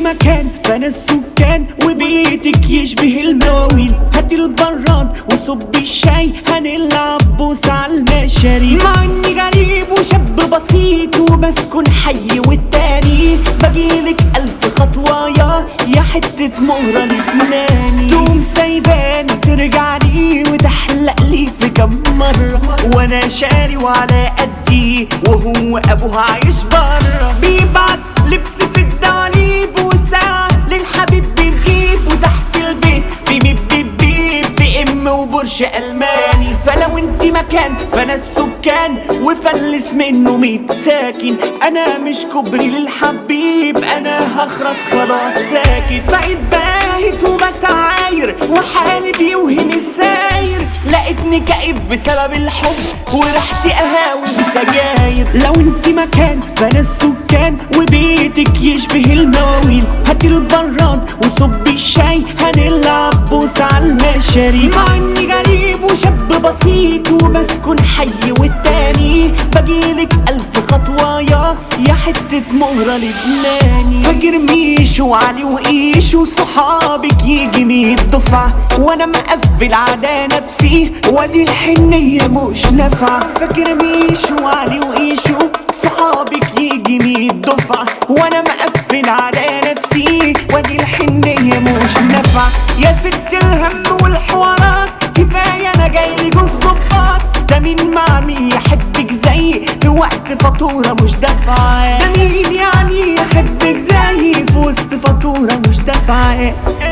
مكان فانا السكان وبيتك يشبه المواويل هات البراد وصب الشاي هنلعب بوس على المشاريب مع اني غريب وشاب بسيط وبسكن حي والتاني بجيلك الف خطوة يا يا حتة مهرة لبناني تقوم سايباني ترجع لي وتحلق لي في كم مرة وانا شاري وعلى قدي وهو ابوها عايش برا بيبعت لبس في الدواليب وساعة للحبيب بتجيب وتحت البيت في بيب بيب بيب بي ام وبرش الماني فلو انت مكان فانا السكان وفلس منه ميت ساكن انا مش كوبري للحبيب انا هخرس خلاص ساكت بقيت باهت وبتعاير وحالي بيوهن الساير لقيتني كئيب بسبب الحب وريحتي قهاوي بسجاير لو انت مكان فانا السكان وبيتك يشبه المواويل هات البراد وصب الشاي هنلعب بوس على المشاريب مع اني غريب وشاب بسيط وبسكن حي والتاني بجيلك الف خطوة يا يا حتة مهرة لبناني فاكر ميشو وعلي وقيش وصحابك يجي ميت دفعة وانا مقفل على نفسي وادي الحنية مش نافعة فاكر ميشو وعلي وقيشو صحابك يجي ميت دفعة وانا مقفل على نفسي وادي الحنية مش نافعة يا ست الهم والحوارات كفاية انا جاي جوز ظباط ده مين مع مين يحبك زي في وقت فاتورة مش دافعة ده مين يعني يحبك زي في وسط فاتورة مش دافعة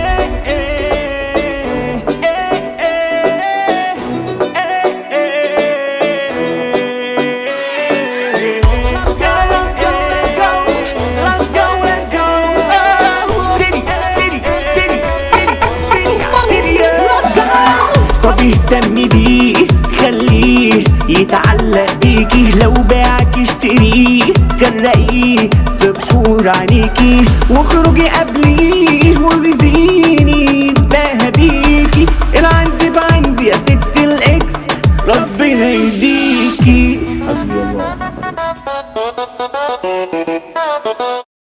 طب اهتمي بيه خليه يتعلق بيكي لو باعك اشتريه غرقيه في بحور عينيكي واخرجي قبليه وغزيني اتباهى بيكي العندي بعندي يا ست الاكس ربنا يهديكي حسبي الله